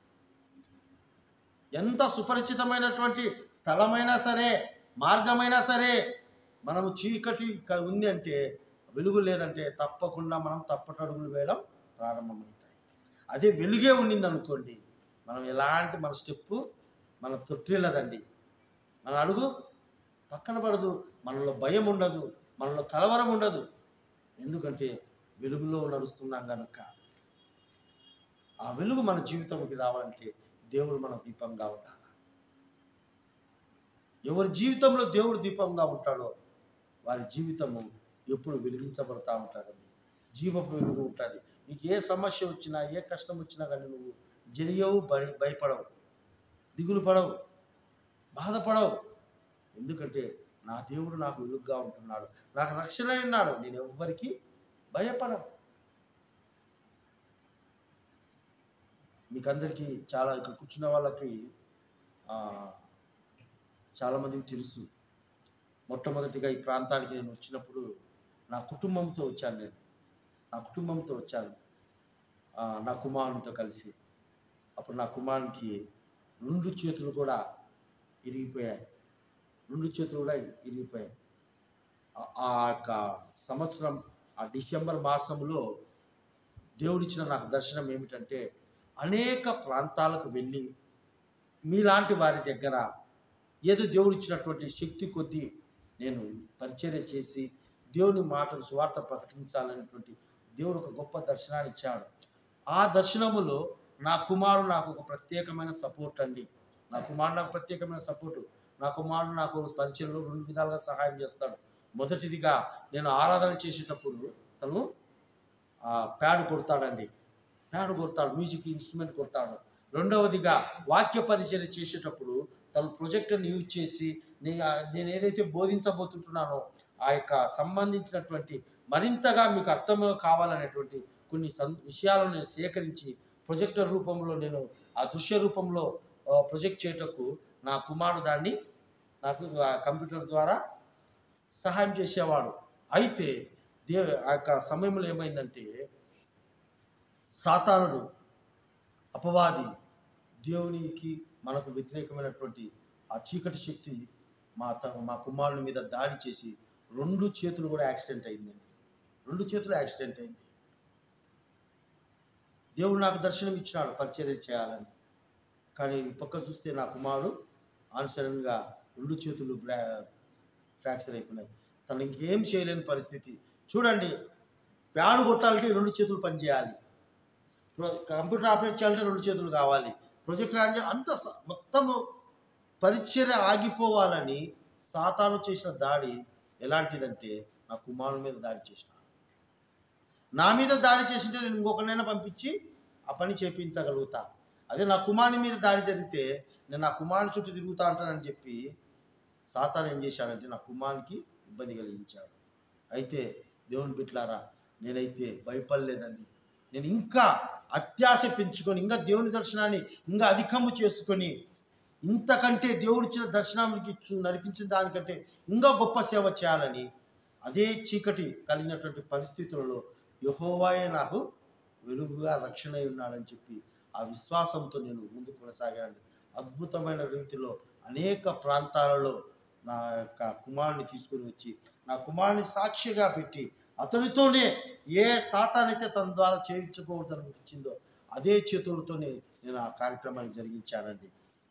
ఎంత సుపరిచితమైనటువంటి స్థలమైనా సరే మార్గమైనా సరే మనము చీకటి క- ఉంది అంటే వెలుగు లేదంటే తప్పకుండా మనం తప్పటడుగులు వేయడం ప్రారంభమవుతాయి అదే వెలుగే ఉండింది అనుకోండి మనం ఎలాంటి మన స్టెప్పు మన తొట్టిల్లదండి మన అడుగు పక్కన పడదు మనలో భయం ఉండదు మనలో కలవరం ఉండదు ఎందుకంటే వెలుగులో నడుస్తున్నాం కనుక ఆ వెలుగు మన జీవితంలోకి రావాలంటే దేవుడు మన దీపంగా ఉండాలి ఎవరి జీవితంలో దేవుడు దీపంగా ఉంటాడో వారి జీవితము ఎప్పుడు వెలిగించబడతా ఉంటుందండి జీవపు వెలుగు ఉంటుంది నీకు ఏ సమస్య వచ్చినా ఏ కష్టం వచ్చినా కానీ నువ్వు జడియవు భయ భయపడవు దిగులు పడవు బాధపడవు ఎందుకంటే నా దేవుడు నాకు వెలుగుగా ఉంటున్నాడు నాకు రక్షణ అయి ఉన్నాడు నేను ఎవ్వరికి భయపడను మీకు అందరికీ చాలా ఇక్కడ కూర్చున్న వాళ్ళకి ఆ, చాలామందికి తెలుసు మొట్టమొదటిగా ఈ ప్రాంతానికి నేను వచ్చినప్పుడు నా కుటుంబంతో వచ్చాను నేను నా కుటుంబంతో వచ్చాను ఆ, నా కుమారునితో కలిసి అప్పుడు నా కుమారునికి రెండు చేతులు కూడా ఇరిగిపోయాయి రెండు చేతులు కూడా ఇరిగిపోయాయి ఆ- ఆ యొక్క సంవత్సరం ఆ డిసెంబర్ మాసంలో దేవుడిచ్చిన నాకు దర్శనం ఏమిటంటే అనేక ప్రాంతాలకు వెళ్ళి మీలాంటి వారి దగ్గర ఏదో దేవుడిచ్చినటువంటి శక్తి కొద్దీ నేను పరిచర్య చేసి దేవుని మాటలు సువార్త ప్రకటించాలనేటువంటి దేవుడు ఒక గొప్ప దర్శనాన్ని ఇచ్చాడు ఆ దర్శనములో నా కుమారుడు నాకు ఒక ప్రత్యేకమైన సపోర్ట్ అండి నా కుమారుడు నాకు ప్రత్యేకమైన సపోర్టు నా కుమారుడు నాకు పరిచయంలో రెండు విధాలుగా సహాయం చేస్తాడు మొదటిదిగా నేను ఆరాధన చేసేటప్పుడు తను ఆ, ప్యాడ్ కొడతాడండి ప్యాడ్ కొడతాడు మ్యూజిక్ ఇన్స్ట్రుమెంట్ కొడతాడు రెండవదిగా వాక్య పరిచయం చేసేటప్పుడు తను ప్రొజెక్టర్ని యూజ్ చేసి నే- నేను ఏదైతే బోధించబోతుంటున్నానో ఆ యొక్క సంబంధించినటువంటి మరింతగా మీకు అర్థం కావాలనేటువంటి కొన్ని సం విషయాలను నేను సేకరించి ప్రొజెక్టర్ రూపంలో నేను ఆ దృశ్య రూపంలో ఆ, ప్రొజెక్ట్ చేయటకు నా కుమారుడు దాన్ని నాకు ఆ కంప్యూటర్ ద్వారా సహాయం చేసేవాడు అయితే దే ఆ యొక్క సమయంలో ఏమైందంటే సాతానుడు అపవాది దేవునికి మనకు వ్యతిరేకమైనటువంటి ఆ చీకటి శక్తి మా త మా కుమారుని మీద దాడి చేసి రెండు చేతులు కూడా యాక్సిడెంట్ అయిందండి రెండు చేతులు యాక్సిడెంట్ అయింది దేవుడు నాకు దర్శనం ఇచ్చినాడు పరిచర్య చేయాలని కానీ ఈ పక్క చూస్తే నా కుమారుడు ఆన్సరంగా రెండు చేతులు బ్లా ఫ్రాక్చర్ అయిపోయినాయి తను ఇంకేం చేయలేని పరిస్థితి చూడండి ప్యాడ్ కొట్టాలంటే రెండు చేతులు పనిచేయాలి ప్రో- కంప్యూటర్ ఆపరేట్ చేయాలంటే రెండు చేతులు కావాలి ప్రొజెక్టర్ ఆన్ చేయాలి అంత స- మొత్తము పరిచర్య ఆగిపోవాలని సాతాను చేసిన దాడి ఎలాంటిదంటే నా కుమారుని మీద దాడి చేసిన నా మీద దాడి చేసింటే నేను ఇంకొకరినైనా పంపించి ఆ పని చేపించగలుగుతా అదే నా కుమారుని మీద దాడి జరిగితే నేను నా కుమారుని చుట్టూ తిరుగుతా ఉంటానని చెప్పి సాతాను ఏం చేశాడంటే నా కుమారునికి ఇబ్బంది కలిగించాడు అయితే దేవుని బిట్లారా నేనైతే భయపడలేదండి నేను ఇంకా అత్యాశ పెంచుకొని ఇంకా దేవుని దర్శనాన్ని ఇంకా అధికము చేసుకొని ఇంతకంటే దేవుడిచ్చిన దర్శనానికి చూ- నడిపించిన దానికంటే ఇంకా గొప్ప సేవ చేయాలని అదే చీకటి కలిగినటువంటి పరిస్థితులలో యహోవాయే నాకు వెలుగుగా రక్షణ అయి ఉన్నాడని చెప్పి ఆ విశ్వాసంతో నేను ముందుకు కొనసాగాను అద్భుతమైన రీతిలో అనేక ప్రాంతాలలో నా యొక్క కుమారుని తీసుకుని వచ్చి నా కుమారుని సాక్షిగా పెట్టి అతనితోనే ఏ సాతానైతే తన ద్వారా చేయించుకోవద్దని అనిపించిందో అదే చేతులతోనే నేను ఆ కార్యక్రమాన్ని జరిగించానండి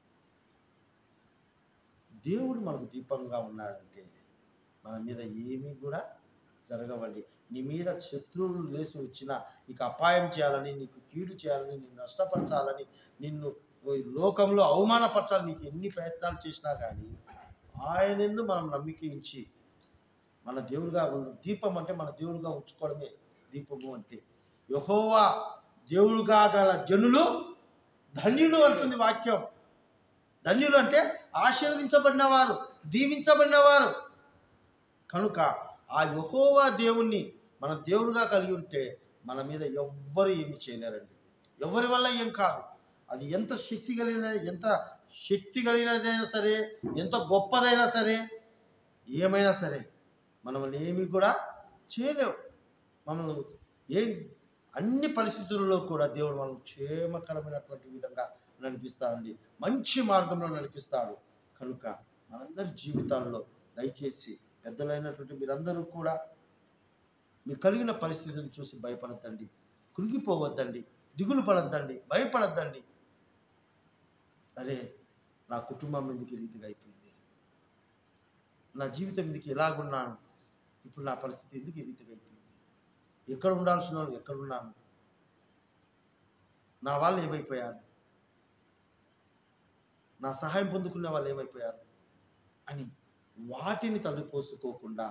దేవుడు మనకు దీపంగా ఉన్నాడంటే మన మీద ఏమీ కూడా జరగవండి నీ మీద శత్రువులు లేచి వచ్చినా నీకు అపాయం చేయాలని నీకు కీడు చేయాలని నిన్ను నష్టపరచాలని నిన్ను ఈ లోకంలో అవమానపరచాలని నీకు ఎన్ని ప్రయత్నాలు చేసినా కానీ ఆయనందు మనం నమ్మిక ఉంచి మన దేవుడుగా ఉన్న- దీపం అంటే మన దేవుడుగా ఉంచుకోవడమే దీపము అంటే యహోవా దేవుడుగా గల జనులు ధన్యులు అంటుంది వాక్యం ధన్యులు అంటే ఆశీర్వదించబడిన వారు దీవించబడిన వారు కనుక ఆ యహోవా దేవుణ్ణి మనం దేవుడుగా కలిగి ఉంటే మన మీద ఎవ్వరు ఏమి చేయలేరండి ఎవరి వల్ల ఏం కాదు అది ఎంత శక్తి కలిగినది ఎంత శక్తి కలిగినదైనా సరే ఎంత గొప్పదైనా సరే ఏమైనా సరే మనల్ని ఏమి కూడా చేయలేవు మనల్ని ఏ అన్ని పరిస్థితుల్లో కూడా దేవుడు మనం క్షేమకరమైనటువంటి విధంగా నడిపిస్తాడండి మంచి మార్గంలో నడిపిస్తాడు కనుక మనందరి జీవితాల్లో దయచేసి పెద్దలైనటువంటి మీరందరూ కూడా మీకు కలిగిన పరిస్థితులను చూసి భయపడద్దండి కృంగిపోవద్దండి దిగులు పడద్దండి భయపడద్దండి అరే నా కుటుంబం ఎందుకు ఈ రీతిగా అయిపోయింది నా జీవితం ఎందుకు ఎలాగున్నాను ఇప్పుడు నా పరిస్థితి ఎందుకు ఈ రీతిగా అయిపోయింది ఎక్కడ ఉండాల్సిన వాళ్ళు ఎక్కడ ఉన్నాను నా వాళ్ళు ఏమైపోయారు నా సహాయం పొందుకునే వాళ్ళు ఏమైపోయారు అని వాటిని తల్లిపోసుకోకుండా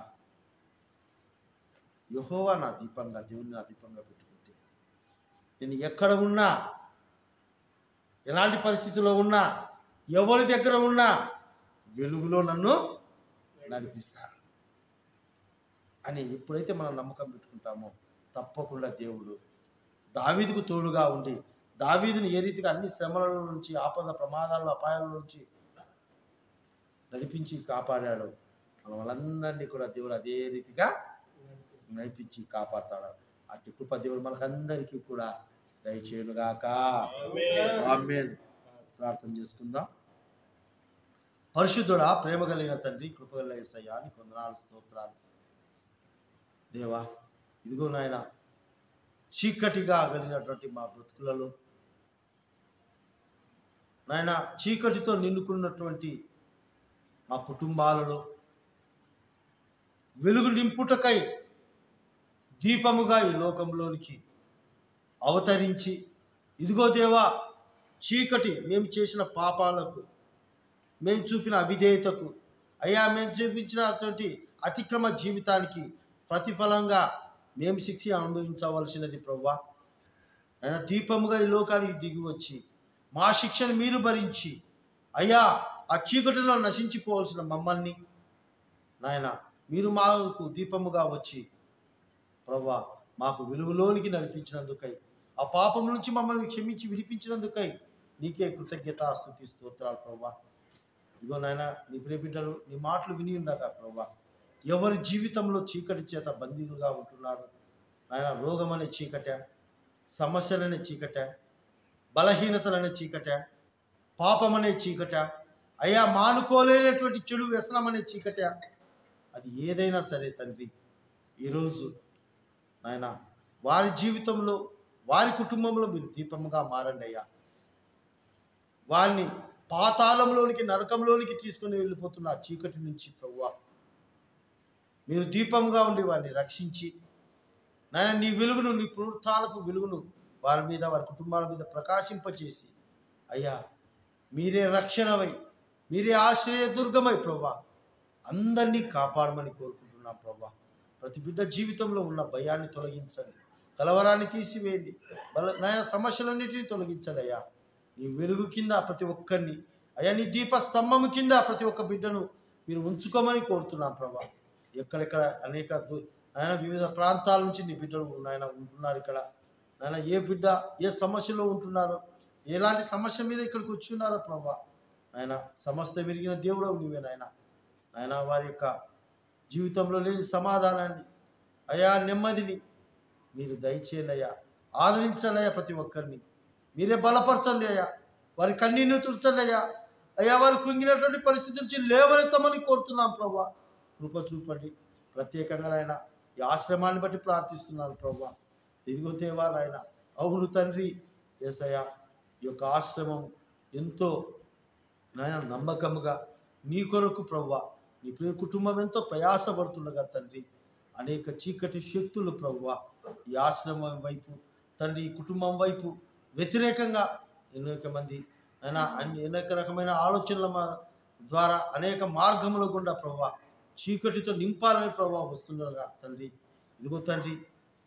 యహోవా నా దీపంగా దేవుని నా దీపంగా పెట్టుకుంటే నేను ఎక్కడ ఉన్నా ఎలాంటి పరిస్థితిలో ఉన్నా ఎవరి దగ్గర ఉన్నా వెలుగులో నన్ను నడిపిస్తాడు అని ఎప్పుడైతే మనం నమ్మకం పెట్టుకుంటామో తప్పకుండా దేవుడు దావీదుకు తోడుగా ఉండి దావీదుని ఏ రీతిగా అన్ని శ్రమల నుంచి ఆపద ప్రమాదాల అపాయాల నుంచి నడిపించి కాపాడాడు మన వాళ్ళందరినీ కూడా దేవుడు అదే రీతిగా నడిపించి కాపాడతాడు అట్టి కృప దేవుడు మనకందరికీ కూడా దయచేయునుగాక ఆమేన్ ప్రార్థన చేసుకుందాం పరిశుద్ధుడా ప్రేమ కలిగిన తండ్రి కృపగల యేసయ్యా నీ కొందనాలు స్తోత్రాలు దేవా ఇదిగో నాయన చీకటిగా కలిగినటువంటి మా బ్రతుకులలో నాయన చీకటితో నిండుకున్నటువంటి మా కుటుంబాలలో వెలుగు నింపుటకై దీపముగా ఈ లోకంలోనికి అవతరించి ఇదిగో దేవా చీకటి మేము చేసిన పాపాలకు మేము చూపిన అవిధేయతకు అయ్యా మేము చూపించినటువంటి అతిక్రమ జీవితానికి ప్రతిఫలంగా మేము శిక్ష అనుభవించవలసినది ప్రవ్వా ఆయన దీపముగా ఈ లోకానికి దిగి వచ్చి మా శిక్షను మీరు భరించి అయ్యా ఆ చీకటిలో నశించిపోవలసిన మమ్మల్ని నాయన మీరు మాకు దీపముగా వచ్చి ప్రవ్వా మాకు వెలుగులోనికి నడిపించినందుకై ఆ పాపం నుంచి మమ్మల్ని క్షమించి విడిపించినందుకై నీకే కృతజ్ఞత స్తుతి స్తోత్రాలు ప్రవ్వా ఇదిగో నాయన నీ ప్రియ బిడ్డలు నీ మాటలు విని ఉండగా ప్రవ్వా ఎవరి జీవితంలో చీకటి చేత బందీలుగా ఉంటున్నారు నాయన రోగం అనే చీకట సమస్యలనే చీకట బలహీనతలనే చీకట పాపం అనే చీకట అయ్యా మానుకోలేనటువంటి చెడు వ్యసనం అనే చీకట అది ఏదైనా సరే తండ్రి ఈరోజు నాయన వారి జీవితంలో వారి కుటుంబంలో మీరు దీపముగా మారండి అయ్యా వారిని పాతాళంలోనికి నరకంలోనికి తీసుకుని వెళ్ళిపోతున్న ఆ చీకటి నుంచి ప్రవ్వా మీరు దీపముగా ఉండి వారిని రక్షించి నాయన నీ వెలుగును నీ పునరుత్థానపు వెలుగును వారి మీద వారి కుటుంబాల మీద ప్రకాశింపచేసి అయ్యా మీరే రక్షణవై మీరే ఆశ్రయ దుర్గమై ప్రభా అందరినీ కాపాడమని కోరుకుంటున్నాం ప్రభా ప్రతి బిడ్డ జీవితంలో ఉన్న భయాన్ని తొలగించండి కలవరాన్ని తీసివేయండి బల నాయన సమస్యలన్నిటినీ తొలగించండి అయ్యా నీ వెలుగు కింద ప్రతి ఒక్కరిని అయ్యా నీ దీప స్తంభము కింద ప్రతి ఒక్క బిడ్డను మీరు ఉంచుకోమని కోరుతున్నాం ప్రభా ఎక్కడెక్కడ అనేక దు- ఆయన వివిధ ప్రాంతాల నుంచి నీ బిడ్డలు నాయన ఉంటున్నారు ఇక్కడ నాయన ఏ బిడ్డ ఏ సమస్యలో ఉంటున్నారో ఎలాంటి సమస్య మీద ఇక్కడికి వచ్చి ఉన్నారో ప్రభా ఆయన సమస్త విరిగిన దేవుడు నీవే నాయన ఆయన వారి యొక్క జీవితంలో లేని సమాధానాన్ని అయా నెమ్మదిని మీరు దయచేయండి అయ్యా ఆదరించండి అయ్యా ప్రతి ఒక్కరిని మీరే బలపరచండి అయ్యా వారి కన్నీళ్ళు తుడచండి అయ్యా అయ్యా వారు కృంగినటువంటి పరిస్థితి నుంచి లేవనెత్తమని కోరుతున్నాం ప్రభా కృప చూపండి ప్రత్యేకంగా నాయన ఈ ఆశ్రమాన్ని బట్టి ప్రార్థిస్తున్నాను ప్రభా ఇదిగో దేవా నాయన అవును తండ్రి ఏసయ్య ఈ యొక్క ఆశ్రమం ఎంతో నాయన నమ్మకముగా నీ కొరకు ప్రవ్వా నీ ప్రియ కుటుంబం ఎంతో ప్రయాసపడుతుండగా తండ్రి అనేక చీకటి శక్తులు ప్రవ్వా ఈ ఆశ్రమం వైపు తండ్రి ఈ కుటుంబం వైపు వ్యతిరేకంగా అనేక మంది అయినా అన్ని అనేక రకమైన ఆలోచనల మా- ద్వారా అనేక మార్గముల గుండా ప్రవ్వా చీకటితో నింపాలని ప్రభావ వస్తుండగా తండ్రి ఇదిగో తండ్రి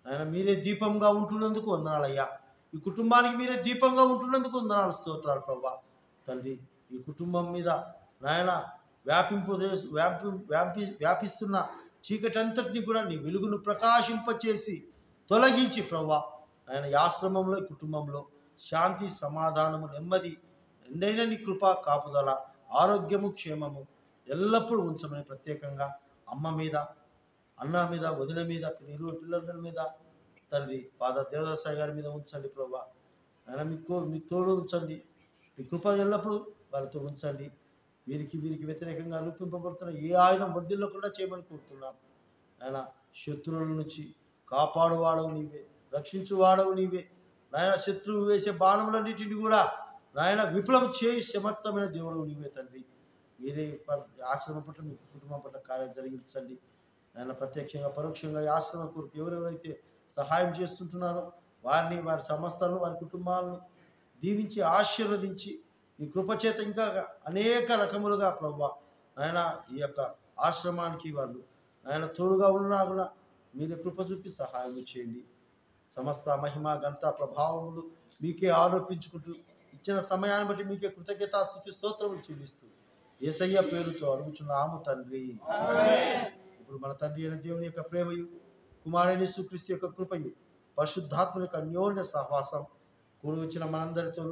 ఆయన మీరే దీపంగా ఉంటున్నందుకు వందనాలయ్యా ఈ కుటుంబానికి మీరే దీపంగా ఉంటున్నందుకు వందనాలు స్తోత్రాలు ప్రభా తండ్రి ఈ కుటుంబం మీద నాయన వ్యాపింపు వ్యాపి వ్యాపి వ్యాపిస్తున్న చీకటి అంతటిని కూడా నీ వెలుగును ప్రకాశింపచేసి తొలగించి ప్రభా ఆయన ఈ ఆశ్రమంలో ఈ కుటుంబంలో శాంతి సమాధానము నెమ్మది రెండైన నీ కృప కాపుదల ఆరోగ్యము క్షేమము ఎల్లప్పుడూ ఉంచమని ప్రత్యేకంగా అమ్మ మీద అన్న మీద వదిన మీద ఇరువురు పిల్లల మీద తండ్రి ఫాదర్ దేవదాసాయి గారి మీద ఉంచండి ప్రభా ఆయన మీకు మీ తోడు ఉంచండి మీ కృప ఎల్లప్పుడూ వారితో ఉంచండి వీరికి వీరికి వ్యతిరేకంగా రూపింపబడుతున్న ఏ ఆయుధం వడ్డీల్లకుండా చేయమని కోరుతున్నాం ఆయన శత్రువుల నుంచి కాపాడువాడవు నీవే రక్షించువాడవు నీవే నాయన శత్రువు వేసే బాణములన్నిటిని కూడా నాయన విప్లవం చేయి సమర్థమైన దేవుడు నీవే తండ్రి మీరే ప- ఆశ్రమం పట్ల మీ కుటుంబం పట్ల కార్యం జరిగించండి ఆయన ప్రత్యక్షంగా పరోక్షంగా ఈ ఆశ్రమం కొరకు ఎవరెవరైతే సహాయం చేస్తుంటున్నారో వారిని వారి సమస్తాలను వారి కుటుంబాలను దీవించి ఆశీర్వదించి ఈ కృపచేత ఇంకా అనేక రకములుగా ప్రభు ఆయన ఈ యొక్క ఆశ్రమానికి వాళ్ళు ఆయన తోడుగా ఉన్నా కూడా మీరే కృప చూపి సహాయం చేయండి సమస్త మహిమ ఘనత ప్రభావములు మీకే ఆరోపించుకుంటూ ఇచ్చిన సమయాన్ని బట్టి మీకే కృతజ్ఞతాస్థుతి స్తోత్రములు చెల్లిస్తూ ఏసయ్య పేరుతో అడుగుచున్నాము తండ్రి ఇప్పుడు మన తండ్రి అయిన దేవుని యొక్క ప్రేమయు కుమారుని సుక్రీస్తు యొక్క కృపయు పరిశుద్ధాత్మ యొక్క అన్యోన్య సహవాసం కూడి వచ్చిన మనందరితోనూ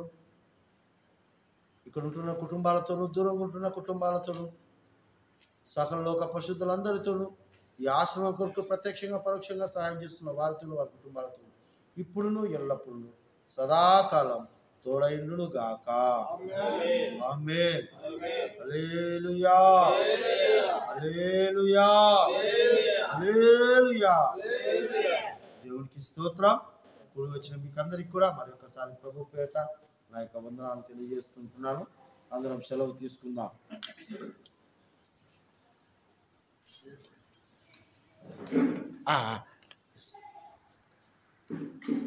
ఇక్కడ ఉంటున్న కుటుంబాలతోనూ దూరంగా ఉంటున్న కుటుంబాలతోనూ సకల లోక పరిశుద్ధులందరితోనూ ఈ ఆశ్రమం కొరకు ప్రత్యక్షంగా పరోక్షంగా సహాయం చేస్తున్న వారితోనూ వారి కుటుంబాలతో ఇప్పుడును ఎల్లప్పుడూ సదాకాలం తోడైండును గాక ఆమేన్ హల్లెలూయా హల్లెలూయా హల్లెలూయా దేవునికి స్తోత్రం కూడి వచ్చిన మీకు అందరికి కూడా మరి ఒకసారి ప్రభు పేట నా యొక్క వందనాలు తెలియజేస్తుంటున్నాను అందరం సెలవు తీసుకుందాం ఆ, ఆ.